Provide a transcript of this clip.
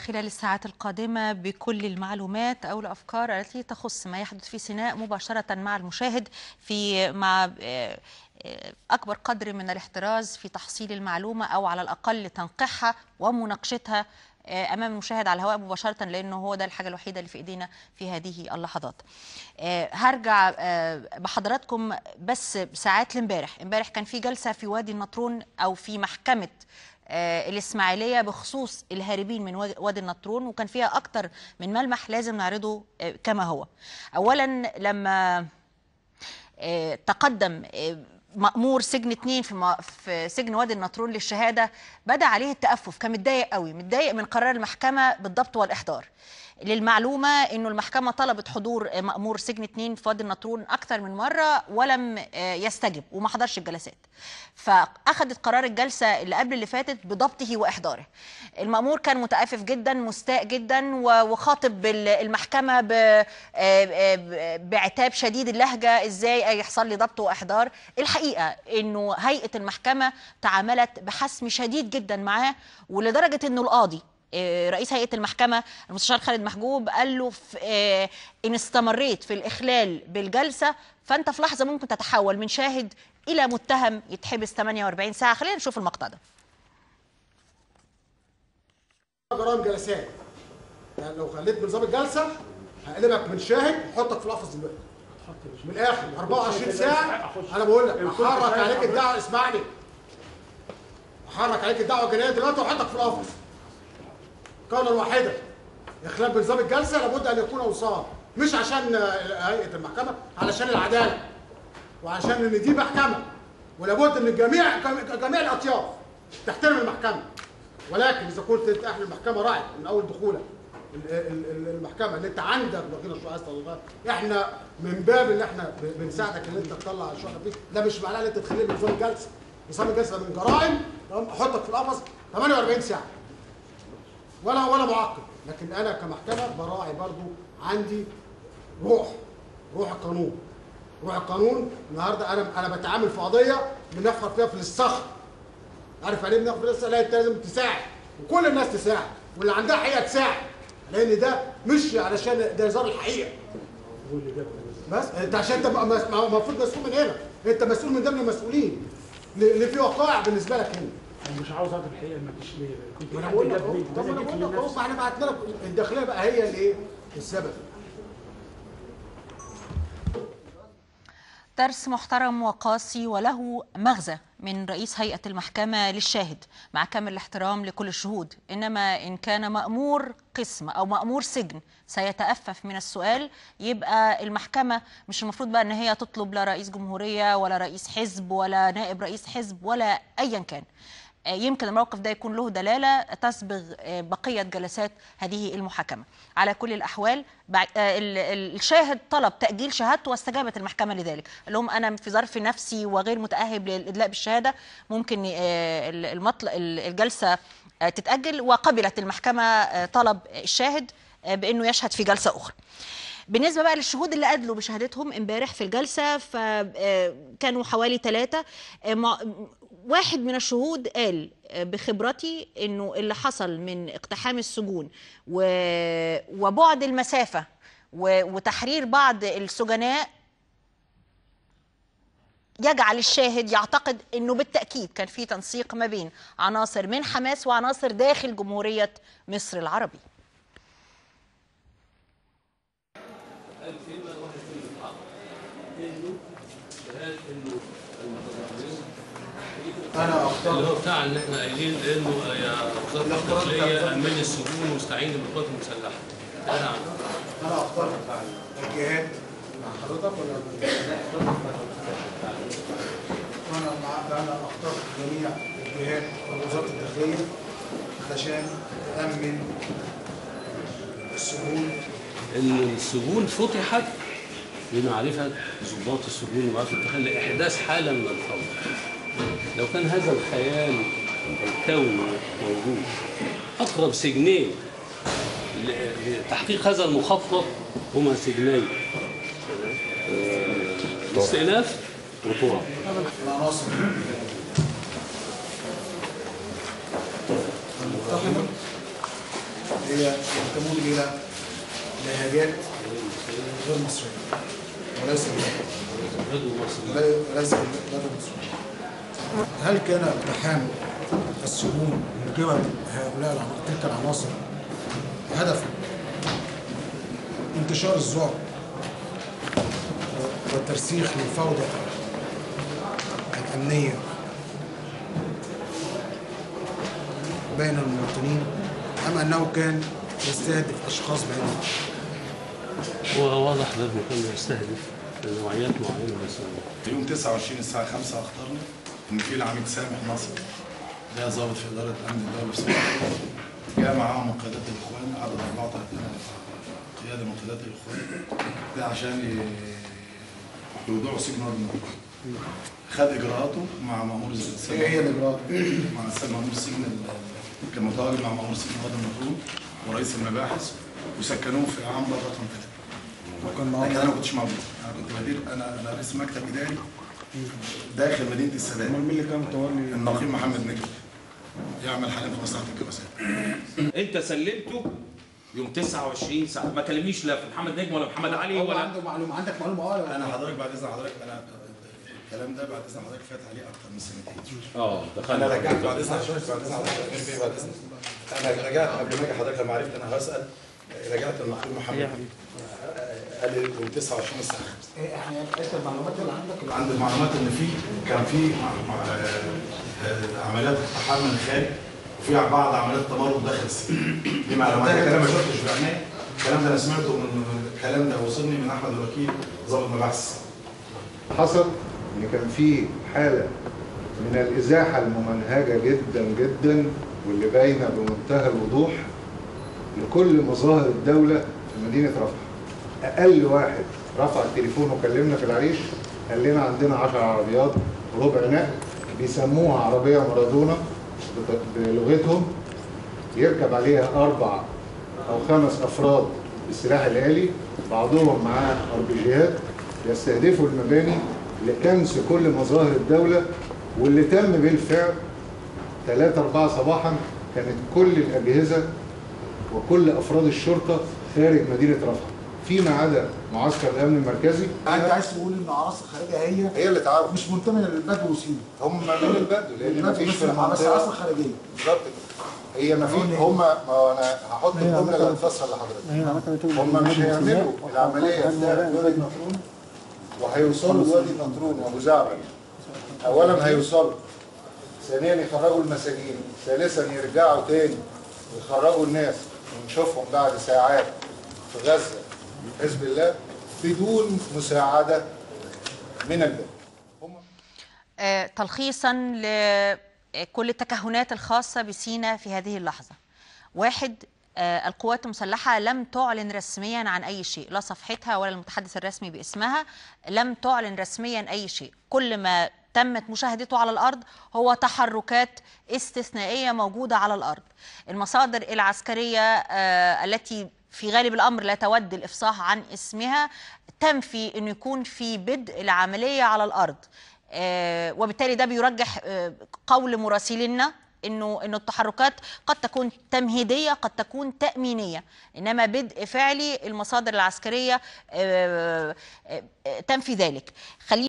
خلال الساعات القادمة بكل المعلومات أو الأفكار التي تخص ما يحدث في سيناء مباشرة مع المشاهد في مع آه، آه، أكبر قدر من الاحتراز في تحصيل المعلومة أو على الأقل تنقيحها ومناقشتها آه، امام المشاهد على الهواء مباشره لانه هو ده الحاجه الوحيده اللي في ايدينا في هذه اللحظات. آه، هرجع آه، بحضراتكم بس ساعات لامبارح، امبارح كان في جلسه في وادي النطرون او في محكمه آه، الإسماعيلية بخصوص الهاربين من وا- وادي النطرون وكان فيها أكتر من ملمح لازم نعرضه آه، كما هو أولا لما آه، تقدم آه، مأمور سجن اتنين في م- في سجن وادي النطرون للشهادة بدأ عليه التأفف كان متضايق قوي متضايق من قرار المحكمة بالضبط والإحضار للمعلومة انه المحكمة طلبت حضور آه، مأمور سجن اتنين في وادي النطرون اكثر من مرة ولم آه، يستجب وما حضرش الجلسات فاخذت قرار الجلسة اللي قبل اللي فاتت بضبطه واحضاره المأمور كان متأفف جدا مستاء جدا و- وخاطب بال- المحكمة ب- آه، آه، بعتاب شديد اللهجة ازاي يحصل لي ضبط واحضار الحقيقة انه هيئة المحكمة تعاملت بحسم شديد جدا معاه ولدرجة انه القاضي آه، رئيس هيئه المحكمه المستشار خالد محجوب قال له في آه، ان استمريت في الاخلال بالجلسه فانت في لحظه ممكن تتحول من شاهد الى متهم يتحبس 48 ساعه خلينا نشوف المقطع ده جرائم جلسات يعني لو خليت بنظام الجلسه هقلبك من شاهد احطك في القفص دلوقتي من الاخر 24 ساعه انا بقول لك احرك عليك الدعوه اسمعني احرك عليك الدعوه الجنائيه دلوقتي واحطك في القفص قولا واحدا اخلال بنظام الجلسه لابد ان يكون اوصاف مش عشان آه، هيئه المحكمه علشان العداله وعشان ان دي محكمه ولابد ان الجميع جميع الاطياف تحترم المحكمه ولكن اذا كنت انت اهل المحكمه راعي من اول دخولك ال- ال- ال- المحكمه اللي انت عندك وكيل شو عايز تطلع احنا من باب ان احنا ب- بنساعدك ان انت تطلع الشقه فيه ده مش معناه ان انت تخليه من نظام الجلسه نظام الجلسه من جرائم تمام احطك في القفص 48 ساعه ولا ولا معقب لكن انا كمحكمه براعي برضو عندي روح روح القانون روح القانون النهارده انا انا بتعامل في قضيه بنفخر فيها في الصخر عارف يعني ايه بناخد لسه لا انت لازم تساعد وكل الناس تساعد واللي عندها حقيقه تساعد لان ده مش علشان ده هزار الحقيقه بس انت عشان تبقى مس- ما هو المفروض مسؤول من هنا انت مسؤول من ضمن المسؤولين اللي في وقائع بالنسبه لك هنا انا مش عاوز اعرف الحقيقه ما فيش ليه كنت ما انا حد بقول لك جاب اهو لي طب ما انا جبت بقول لي لك اهو نفسي. ما احنا بعتنا لك الداخليه بقى هي الايه السبب درس محترم وقاسي وله مغزى من رئيس هيئة المحكمة للشاهد مع كامل الاحترام لكل الشهود إنما إن كان مأمور قسم أو مأمور سجن سيتأفف من السؤال يبقى المحكمة مش المفروض بقى إن هي تطلب لا رئيس جمهورية ولا رئيس حزب ولا نائب رئيس حزب ولا أيا كان آه، يمكن الموقف ده يكون له دلاله تسبغ آه، بقيه جلسات هذه المحاكمه. على كل الاحوال بع- آه، ال- ال- الشاهد طلب تاجيل شهادته واستجابت المحكمه لذلك، قال لهم انا في ظرف نفسي وغير متاهب للادلاء بالشهاده ممكن آه، ال- المطل ال- الجلسه آه، تتاجل وقبلت المحكمه آه، طلب الشاهد آه، بانه يشهد في جلسه اخرى. بالنسبه بقى للشهود اللي ادلوا بشهادتهم امبارح في الجلسه فكانوا حوالي ثلاثه واحد من الشهود قال آه، بخبرتي انه اللي حصل من اقتحام السجون و- وبعد المسافه و- وتحرير بعض السجناء يجعل الشاهد يعتقد انه بالتاكيد كان في تنسيق ما بين عناصر من حماس وعناصر داخل جمهوريه مصر العربي انا اللي هو بتاع ان احنا قايلين انه يا وزاره الداخليه امن السجون واستعين بالقوات المسلحه. نعم. انا اخترت الجهاد مع حضرتك ولا وانا مع انا اخترت جميع الجهات ووزاره الداخليه علشان تامن السجون ان السجون فتحت بمعرفه ضباط السجون ومعرفه الداخليه لاحداث حاله من الفوضى. لو كان هذا الخيال الكوني موجود اقرب سجنين ل- لتحقيق هذا المخطط هما سجنين آه، الاستئناف وطرق العناصر الملتحمه هي تمول الى لهجات غير مصريه وليس بدو مصر لا- ليس غير مصريه هل كان اقتحام السجون من قبل هؤلاء الع- تلك العناصر هدفا انتشار الذعر والترسيخ للفوضى الأمنية بين المواطنين أم أنه كان يستهدف أشخاص بعينهم هو واضح ده انه كان بيستهدف نوعيات معينه بس يوم 29 الساعة 5 أخطرنا إن في العميد سامح نصر ده ضابط في إدارة أمن الدولة في سوريا جاء معاهم من قيادات الإخوان عدد 34 قيادة من قيادات الإخوان ده عشان ي- يوضعوا سجن وادي النطرون خد إجراءاته مع مأمور السجن إيه هي الإجراءات؟ مع السجن مأمور السجن ال- كان متواجد مع مأمور سجن وادي النطرون ورئيس المباحث وسكنوه في عنبر رقم ثلاثة وكان لكن معاهم انا ما كنتش موجود انا كنت بدير انا انا رئيس مكتب اداري داخل مدينه السادات أمال مين اللي كان متولي النقيب محمد نجم يعمل حاليا في مصلحه الجوازات انت سلمته يوم 29 ساعه ما كلمنيش لا في محمد نجم ولا محمد علي هو ولا عنده معلومة عندك معلومة اه انا حضرتك بعد اذن حضرتك انا الكلام ده بعد اذن حضرتك فات عليه اكتر من سنتين اه انا دخلنا رجعت بعد اذن حضرتك بعد اذن حضرتك غير بيه بعد اذن انا رجعت قبل ما اجي حضرتك لما عرفت انا هسال رجعت للنقيب محمد قال لي يوم 29 الساعه 5 ايه احنا انت المعلومات اللي عندك اللي عند المعلومات ان في كان في مع- مع- آه، آه، عمليات اقتحام من الخارج وفي بعض عمليات تمرد داخل السجن دي معلومات ده كلام ما شفتش بعيني الكلام ده انا سمعته من الكلام ده وصلني من احمد الوكيل ضابط مباحث حصل ان كان في حاله من الازاحه الممنهجه جدا جدا واللي باينه بمنتهى الوضوح لكل مظاهر الدوله في مدينه رفح. اقل واحد رفع التليفون وكلمنا في العريش قال لنا عندنا 10 عربيات ربع نقل بيسموها عربيه مارادونا بط- بلغتهم يركب عليها اربع او خمس افراد بالسلاح الالي بعضهم معاه اربجيات يستهدفوا المباني لكنس كل مظاهر الدوله واللي تم بالفعل 3 4 صباحا كانت كل الاجهزه وكل افراد الشرطه خارج مدينه رفح فيما عدا معسكر الامن المركزي انت عايز تقول ان عناصر خارجيه هي هي اللي تعرف مش منتميه للبدو وسينا هم من البدو لان ما فيش في بس المنطقه اصلا خارجيه بالظبط هي ما في هم ما هو انا هحط الجمله اللي هتفسر لحضرتك هم مش هيعملوا العمليه بتاعت وادي النطرون وهيوصلوا لوادي النطرون وابو زعبل اولا هيوصلوا ثانيا يخرجوا المساجين ثالثا يرجعوا تاني ويخرجوا الناس ونشوفهم بعد ساعات في غزه حزب الله بدون مساعده من البلد آه، تلخيصا لكل التكهنات الخاصة بسينا في هذه اللحظة واحد آه، القوات المسلحة لم تعلن رسميا عن أي شيء لا صفحتها ولا المتحدث الرسمي باسمها لم تعلن رسميا أي شيء كل ما تمت مشاهدته على الأرض هو تحركات استثنائية موجودة على الأرض المصادر العسكرية آه، التي في غالب الأمر لا تود الإفصاح عن اسمها تنفي أن يكون في بدء العملية على الأرض آه، وبالتالي ده بيرجح آه، قول مراسلينا انه انه التحركات قد تكون تمهيديه قد تكون تامينيه انما بدء فعلي المصادر العسكريه آه، آه، آه، تنفي ذلك خلينا